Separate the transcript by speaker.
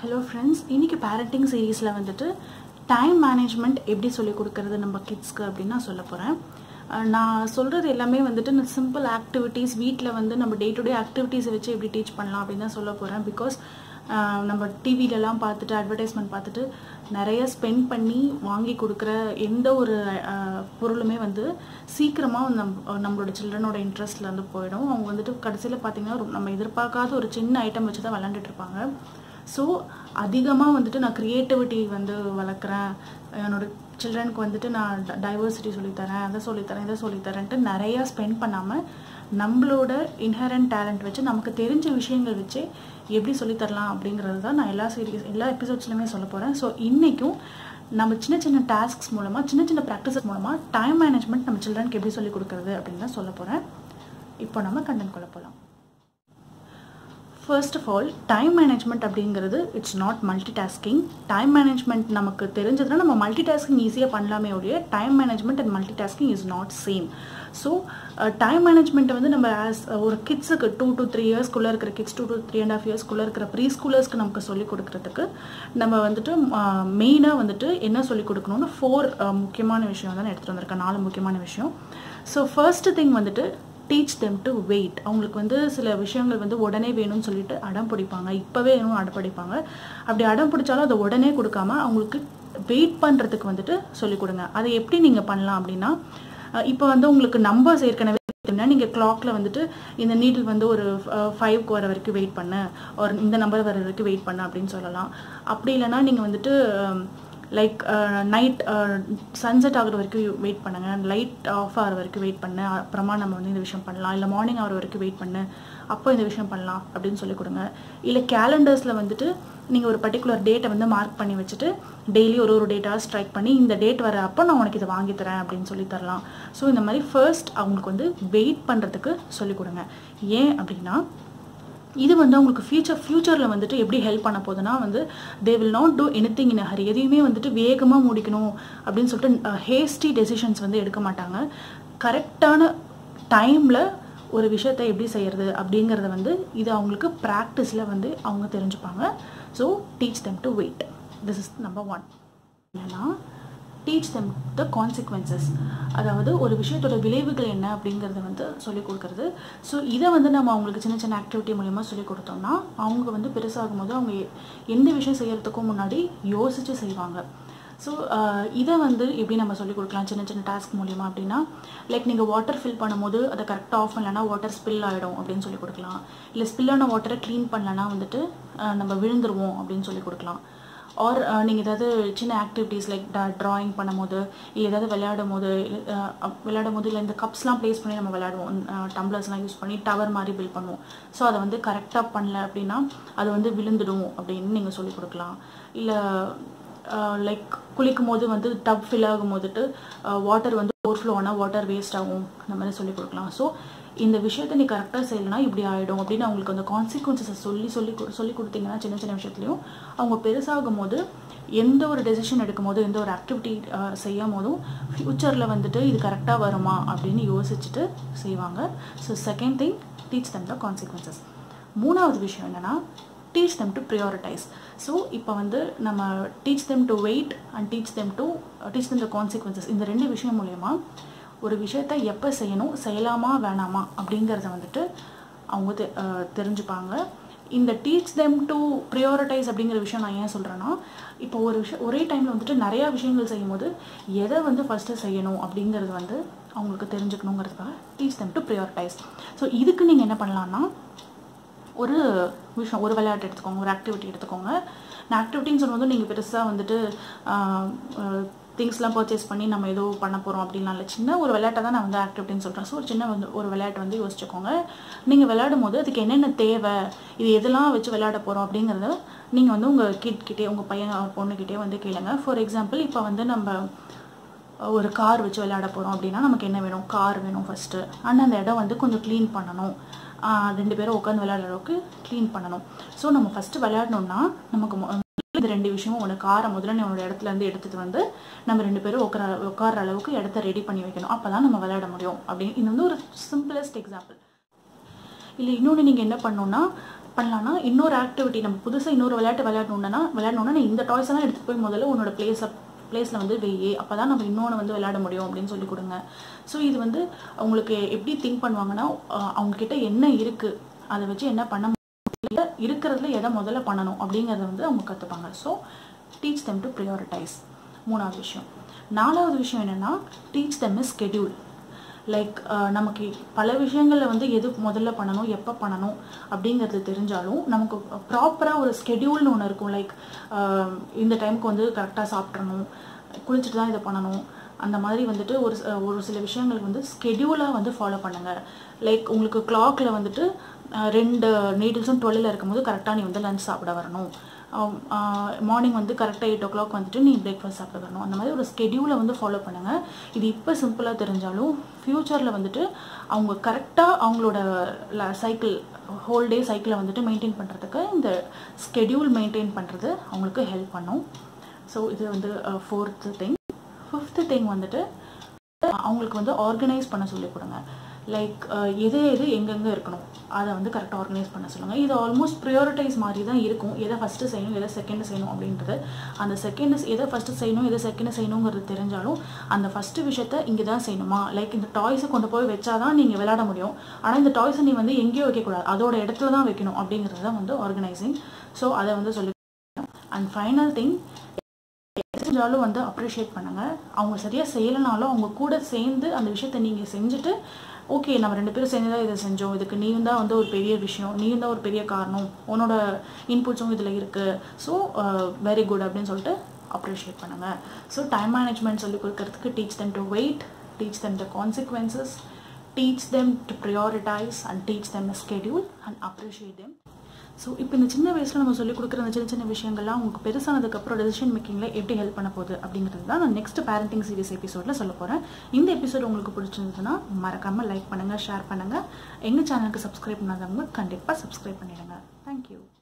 Speaker 1: hello friends இன்றைக்கி parenting சீரீஸில் வந்துட்டு டைம் மேனேஜ்மெண்ட் எப்படி சொல்லிக் கொடுக்கறது நம்ம கிட்ஸ்க்கு அப்படின்னு நான் சொல்ல போகிறேன் நான் சொல்கிறது எல்லாமே வந்துட்டு நான் சிம்பிள் ஆக்டிவிட்டீஸ் வீட்டில் வந்து நம்ம டே டு டே ஆக்டிவிட்டீஸை வச்சு எப்படி டீச் பண்ணலாம் அப்படின்னு தான் சொல்ல போகிறேன் பிகாஸ் நம்ம டிவிலலாம் பார்த்துட்டு அட்வர்டைஸ்மெண்ட் பார்த்துட்டு நிறைய ஸ்பெண்ட் பண்ணி வாங்கி கொடுக்குற எந்த ஒரு அஹ், பொருளுமே வந்து சீக்கிரமாக நம் நம்மளோட சில்ட்ரனோட இன்ட்ரெஸ்ட்டில் வந்து போயிடும் அவங்க வந்துட்டு கடைசியில் பார்த்தீங்கன்னா ஒரு- நம்ம எதிர்பார்க்காத ஒரு சின்ன ஐட்டம் வச்சு தான் விளாண்டுட்டு இருப்பாங்க ஸோ அதிகமாக வந்துட்டு நான் க்ரியேட்டிவிட்டி வந்து வளர்க்குறேன் என்னோட சில்ட்ரனுக்கு வந்துட்டு நான் டைவர்சிட்டி சொல்லித்தரேன் அதை சொல்லித்தரேன் இதை சொல்லித்தரேன்ட்டு நிறையா ஸ்பெண்ட் பண்ணாமல் நம்மளோட இன்ஹரண்ட் டேலண்ட் வச்சு நமக்கு தெரிஞ்ச விஷயங்கள் வச்சு எப்படி சொல்லித்தரலாம் அப்படிங்கிறது தான் நான் எல்லா சீரியஸ் எல்லா எபிசோட்ஸ்லையுமே சொல்ல போகிறேன் ஸோ இன்றைக்கும் நம்ம சின்ன சின்ன டாஸ்க்ஸ் மூலமாக சின்ன சின்ன ப்ராக்டிசஸ் மூலமாக டைம் மேனேஜ்மெண்ட் நம்ம சில்ட்ரனுக்கு எப்படி சொல்லிக் கொடுக்குறது அப்படின்னு தான் சொல்ல போகிறேன் இப்போ நம்ம கண்டென்ட் கொள்ள போகலாம் first of all time management அப்படிங்கிறது it's not multitasking time management நமக்கு தெரிஞ்சதுன்னா நம்ம மல்டி டாஸ்கிங் ஈஸியாக பண்ணலாமே ஒழிய time management and multitasking is not same so time மேனேஜ்மெண்ட்டை வந்து நம்ம ஆஸ் ஒரு கிட்ஸுக்கு டூ டு த்ரீ இயர்ஸ்க்குள்ளே இருக்கிற kids two to three and half இயர்ஸ்க்குள்ளே இருக்கிற ப்ரீ ஸ்கூலர்ஸ்க்கு நமக்கு சொல்லிக் கொடுக்கறதுக்கு நம்ம வந்துட்டு மெயினாக வந்துட்டு என்ன சொல்லிக் கொடுக்கணும்னு ஃபோர் முக்கியமான விஷயம் தான் நான் எடுத்துகிட்டு வந்திருக்கேன் நாலு முக்கியமான விஷயம் ஸோ ஃபர்ஸ்ட் திங் வந்துட்டு டீச் தெம் டு வெயிட் அவங்களுக்கு வந்து சில விஷயங்கள் வந்து உடனே வேணும்னு சொல்லிட்டு அடம் பிடிப்பாங்க இப்போவே வேணும் அடம் பிடிப்பாங்க அப்படி அடம் பிடிச்சாலும் அதை உடனே கொடுக்காம அவங்களுக்கு வெயிட் பண்ணுறதுக்கு வந்துட்டு சொல்லிக் கொடுங்க அதை எப்படி நீங்கள் பண்ணலாம் அப்படின்னா அஹ் இப்போ வந்து உங்களுக்கு நம்பர்ஸ் ஏற்கனவே தெரியும்னா நீங்கள் கிளாக்ல வந்துட்டு இந்த நீடில் வந்து ஒரு ஃபைவ்க்கு வர வரைக்கும் வெயிட் பண்ணு ஒரு இந்த நம்பர் வர வரைக்கும் வெயிட் பண்ணு அப்படின்னு சொல்லலாம் அப்படி இல்லைன்னா நீங்கள் வந்துட்டு லைக் நைட் சன்செட் ஆகுற வரைக்கும் வெயிட் பண்ணுங்க லைட் ஆஃப் ஆகிற வரைக்கும் வெயிட் பண்ணு அப்புறமா நம்ம வந்து இந்த விஷயம் பண்ணலாம் இல்லை மார்னிங் ஆகிற வரைக்கும் வெயிட் பண்ணு அப்போ இந்த விஷயம் பண்ணலாம் அப்படின்னு சொல்லி கொடுங்க இல்லை கேலண்டர்ஸில் வந்துட்டு நீங்கள் ஒரு பர்டிகுலர் டேட்டை வந்து மார்க் பண்ணி வச்சுட்டு டெய்லி ஒரு ஒரு டேட்டாக ஸ்ட்ரைக் பண்ணி இந்த டேட் வர அப்போ நான் உனக்கு இதை வாங்கி தரேன் அப்படின்னு சொல்லி தரலாம் ஸோ இந்த மாதிரி ஃபர்ஸ்ட் அவங்களுக்கு வந்து வெயிட் பண்ணுறதுக்கு சொல்லிக் கொடுங்க ஏன் அப்படின்னா இது வந்து அவங்களுக்கு ஃபியூச்சர் ஃப்யூச்சரில் வந்துட்டு எப்படி ஹெல்ப் பண்ண போகுதுன்னா வந்து they will not do anything in hurry எதையுமே வந்துட்டு வேகமாக முடிக்கணும் அப்படின்னு சொல்லிட்டு ஹேஸ்டி டெசிஷன்ஸ் வந்து எடுக்க மாட்டாங்க கரெக்டான டைமில் ஒரு விஷயத்தை எப்படி செய்யறது அப்படிங்கிறத வந்து இது அவங்களுக்கு ப்ராக்டிஸில் வந்து அவங்க தெரிஞ்சுப்பாங்க so teach them to wait this is number one என்னன்னா டீச் them த கான்சிக்வன்சஸ் அதாவது ஒரு விஷயத்தோட விளைவுகள் என்ன அப்படிங்கிறத வந்து சொல்லிக் கொடுக்கறது ஸோ இதை வந்து நம்ம அவங்களுக்கு சின்ன சின்ன ஆக்டிவிட்டி மூலிமா சொல்லிக் கொடுத்தோம்னா அவங்க வந்து பெருசாகும் போது அவங்க எ- எந்த விஷயம் செய்யறதுக்கும் முன்னாடி யோசிச்சு செய்வாங்க ஸோ இதை வந்து எப்படி நம்ம சொல்லிக் கொடுக்கலாம் சின்ன சின்ன டாஸ்க் மூலியமா அப்படின்னா லைக் நீங்கள் வாட்டர் ஃபில் பண்ணும்போது அதை கரெக்டாக ஆஃப் பண்ணலன்னா வாட்டர் ஸ்பில் ஆகிடும் அப்படின்னு சொல்லி கொடுக்கலாம் இல்லை ஸ்பில்லான வாட்டரை க்ளீன் பண்ணலன்னா வந்துட்டு அஹ், நம்ம விழுந்துருவோம் அப்படின்னு சொல்லி கொடுக்கலாம் ஆர் நீங்கள் ஏதாவது சின்ன ஆக்டிவிட்டீஸ் லைக் ட்ராயிங் பண்ணும்போது இல்லை ஏதாவது விளையாடும் போது அஹ், விளையாடும் போது இல்லை இந்த கப்ஸ்லாம் ப்ளேஸ் பண்ணி நம்ம விளையாடுவோம் டம்ளர்ஸ்லாம் யூஸ் பண்ணி டவர் மாதிரி பில்ட் பண்ணுவோம் ஸோ அதை வந்து கரெக்டாக பண்ணல அப்படின்னா அது வந்து விழுந்துடும் அப்படின்னு நீங்கள் சொல்லிக் கொடுக்கலாம் இல்லை லைக் குளிக்கும் போது வந்து டப் ஃபில் ஆகும் போதுட்டு வாட்டர் வந்து ஓவர்ஃப்ளோ ஆனால் வாட்டர் வேஸ்ட் ஆகும் அந்த மாதிரி சொல்லிக் கொடுக்கலாம் ஸோ இந்த விஷயத்தை நீ கரெக்டாக செய்யலைனா இப்படி ஆகிடும் அப்படின்னு அவங்களுக்கு அந்த கான்சிக்வன்சஸை சொல்லி சொல்லி கொடு- சொல்லி கொடுத்தீங்கன்னா சின்ன சின்ன விஷயத்துலையும் அவங்க பெருசாகும் போது எந்த ஒரு டெசிஷன் எடுக்கும் போது எந்த ஒரு ஆக்டிவிட்டி செய்யும் போதும் ஃப்யூச்சரில் வந்துட்டு இது கரெக்டாக வருமா அப்படின்னு யோசிச்சுட்டு செய்வாங்க so second thing teach them the consequences மூணாவது விஷயம் என்னன்னா teach them to prioritise so இப்போ வந்து நம்ம teach them to wait and teach them to teach them the consequences இந்த ரெண்டு விஷயம் மூலயமா ஒரு விஷயத்தை எப்போ செய்யணும் செய்யலாமா வேணாமா அப்படிங்கிறத வந்துட்டு அவங்க தெ- அஹ் தெரிஞ்சுப்பாங்க இந்த டீச் them டு ப்ரியாரிட்டைஸ் அப்படிங்கிற விஷயம் நான் ஏன் சொல்கிறேன்னா இப்போ ஒரு விஷயம் ஒரே டைமில் வந்துட்டு நிறையா விஷயங்கள் செய்யும்போது எதை வந்து ஃபஸ்ட்டு செய்யணும் அப்படிங்கிறது வந்து அவங்களுக்கு தெரிஞ்சுக்கணுங்கிறதுக்காக teach them to prioritise so இதுக்கு நீங்கள் என்ன பண்ணலான்னா ஒரு விஷயம் ஒரு விளையாட்டு எடுத்துக்கோங்க ஒரு ஆக்டிவிட்டி எடுத்துக்கோங்க நான் ஆக்டிவிட்டின்னு சொல்லும்போது நீங்கள் பெருசாக வந்துட்டு திங்ஸ்லாம் பர்ச்சேஸ் பண்ணி நம்ம ஏதோ பண்ண போகிறோம் அப்படின்லாம் இல்லை சின்ன ஒரு விளையாட்டை தான் நான் வந்து ஆக்டிவிட்டின்னு சொல்கிறேன் ஸோ ஒரு சின்ன வந்து ஒரு விளையாட்டு வந்து யோசிச்சுக்கோங்க நீங்கள் விளையாடும் போது அதுக்கு என்னென்ன தேவை இது எதெல்லாம் வச்சு விளையாட போகிறோம் அப்படிங்கிறத நீங்கள் வந்து உங்கள் கிட் கிட்டே உங்கள் பையன் பொண்ணுக்கிட்டே வந்து கேளுங்க ஃபார் எக்ஸாம்பிள் இப்போ வந்து நம்ம ஒரு கார் வச்சு விளையாட போகிறோம் அப்படின்னா நமக்கு என்ன வேணும் கார் வேணும் ஃபஸ்ட்டு அண்ட் அந்த இடம் வந்து கொஞ்சம் க்ளீன் பண்ணணும் ஆஹ் ரெண்டு பேரும் உட்காந்து விளையாடுற அளவுக்கு க்ளீன் பண்ணணும் ஸோ நம்ம ஃபஸ்ட்டு விளையாடணும்னா நமக்கு மொ- இந்த ரெண்டு விஷயமும் ஒன்று காரை முதல்ல நீ உன்னோட இடத்துல இருந்து எடுத்துட்டு வந்து நம்ம ரெண்டு பேரும் உட்கார உட்கார்ற அளவுக்கு இடத்த ரெடி பண்ணி வைக்கணும் அப்போ தான் நம்ம விளையாட முடியும் அப்படின்னு இது வந்து ஒரு சிம்பிளஸ்ட் எக்ஸாம்பிள் இல்லை இன்னொன்று நீங்கள் என்ன பண்ணணும்னா பண்ணலான்னா இன்னொரு ஆக்டிவிட்டி நம்ம புதுசாக இன்னொரு விளையாட்டு விளையாடணுன்னா விளையாடணுன்னா நீ இந்த டாய்ஸ் எல்லாம் எடுத்துகிட்டு போய் முதல்ல உன்னோட பிளேஸை பிளேஸில் வந்து வெய்யே அப்போ தான் நம்ம இன்னொன்று வந்து விளையாட முடியும் அப்படின்னு சொல்லி கொடுங்க ஸோ இது வந்து அவங்களுக்கு எப்படி திங்க் பண்ணுவாங்கன்னா அஹ் அவங்கக்கிட்ட என்ன இருக்குது அதை வச்சு என்ன பண்ண முடியல இருக்கிறதுல எதை முதல்ல பண்ணணும் அப்படிங்கிறத வந்து அவங்க கற்றுப்பாங்க so teach them to prioritise மூணாவது விஷயம் நாலாவது விஷயம் என்னென்னா teach them is schedule like நமக்கு பல விஷயங்களில் வந்து எது முதல்ல பண்ணணும் எப்போ பண்ணணும் அப்படிங்கிறது தெரிஞ்சாலும் நமக்கு ப்ராப்பராக ஒரு ஸ்கெடியூல்னு ஒன்று இருக்கும் லைக் இந்த டைமுக்கு வந்து கரெக்டாக சாப்பிட்றணும் குளிச்சுட்டு தான் இதை பண்ணணும் அந்த மாதிரி வந்துட்டு ஒரு ச- ஒரு சில விஷயங்கள் வந்து ஸ்கெடியூலாக வந்து ஃபாலோ பண்ணுங்கள் லைக் உங்களுக்கு கிளாக்கில் வந்துட்டு அஹ், ரெண்டு நீடில்ஸும் டுவெல்லில் இருக்கும்போது கரெக்டாக நீ வந்து லஞ்ச் சாப்பிட வரணும் மார்னிங் வந்து கரெக்டாக எயிட் ஓ கிளாக் வந்துட்டு நீ பிரேக்ஃபாஸ்ட் சாப்பிட வரணும் அந்த மாதிரி ஒரு ஸ்கெடியூலை வந்து ஃபாலோ பண்ணுங்கள் இது இப்போ சிம்பிளாக தெரிஞ்சாலும் ஃப்யூச்சரில் வந்துட்டு அவங்க கரெக்டாக அவங்களோட சைக்கிள் ஹோல் டே சைக்கிளை வந்துட்டு மெயின்டைன் பண்ணுறதுக்கு இந்த ஸ்கெடியூல் மெயின்டைன் பண்ணுறது அவங்களுக்கு ஹெல்ப் பண்ணும் ஸோ இது வந்து ஃபோர்த்து திங் ஃபிஃப்த்து திங் வந்துட்டு அவங்களுக்கு வந்து ஆர்கனைஸ் பண்ண சொல்லிக் கொடுங்க லைக் எது எது எங்கெங்கே இருக்கணும் அதை வந்து கரெக்டாக ஆர்கனைஸ் பண்ண சொல்லுங்கள் இது ஆல்மோஸ்ட் ப்ரியாரிட்டைஸ் மாதிரி தான் இருக்கும் எதை ஃபஸ்ட்டு செய்யணும் எதை செகண்ட் செய்யணும் அப்படின்றது அந்த செகண்ட் எதை ஃபஸ்ட்டு செய்யணும் எதை செகண்ட் செய்யணுங்கிறது தெரிஞ்சாலும் அந்த ஃபஸ்ட்டு விஷயத்த இங்கே தான் செய்யணுமா லைக் இந்த டாய்ஸை கொண்டு போய் வச்சாதான் நீங்கள் விளையாட முடியும் ஆனால் இந்த டாய்ஸை நீ வந்து எங்கேயும் வைக்கக்கூடாது அதோட இடத்துல தான் வைக்கணும் அப்படிங்கிறது தான் வந்து ஆர்கனைசிங் ஸோ அதை வந்து சொல்லி அண்ட் ஃபைனல் திங் செஞ்சாலும் வந்து அப்ரிஷியேட் பண்ணுங்க அவங்க சரியாக செய்யலைனாலும் அவங்க கூட சேர்ந்து அந்த விஷயத்த நீங்கள் செஞ்சுட்டு ஓகே நம்ம ரெண்டு பேரும் சேர்ந்து தான் இதை செஞ்சோம் இதுக்கு நீயும் தான் வந்து ஒரு பெரிய விஷயம் நீயும் தான் ஒரு பெரிய காரணம் உன்னோட இன்புட்ஸும் இதில் இருக்குது ஸோ வெரி குட் அப்படின்னு சொல்லிட்டு அப்ரிஷியேட் பண்ணுங்க ஸோ டைம் மேனேஜ்மெண்ட் சொல்லி கொடுக்கறதுக்கு teach them to wait teach them the consequences teach them to prioritize and teach them a schedule and appreciate them so இப்போ இந்த சின்ன வயசில் நம்ம சொல்லிக் கொடுக்குற அந்த சின்ன சின்ன விஷயங்கள்லாம் உங்களுக்கு பெருசானதுக்கப்புறம் டெசிஷன் மேக்கிங்கில் எப்படி ஹெல்ப் பண்ண போகுது அப்படிங்கிறது தான் நான் நெக்ஸ்ட் பேரண்டிங் சீரிஸ் எபிசோடில் சொல்ல போகிறேன் இந்த எபிசோட் உங்களுக்கு பிடிச்சிருந்ததுன்னா மறக்காமல் லைக் பண்ணுங்கள் ஷேர் பண்ணுங்கள் எங்கள் சேனலுக்கு சப்ஸ்கிரைப் பண்ணாதவங்க கண்டிப்பாக சப்ஸ்கிரைப் பண்ணிடுங்க தேங்க்யூ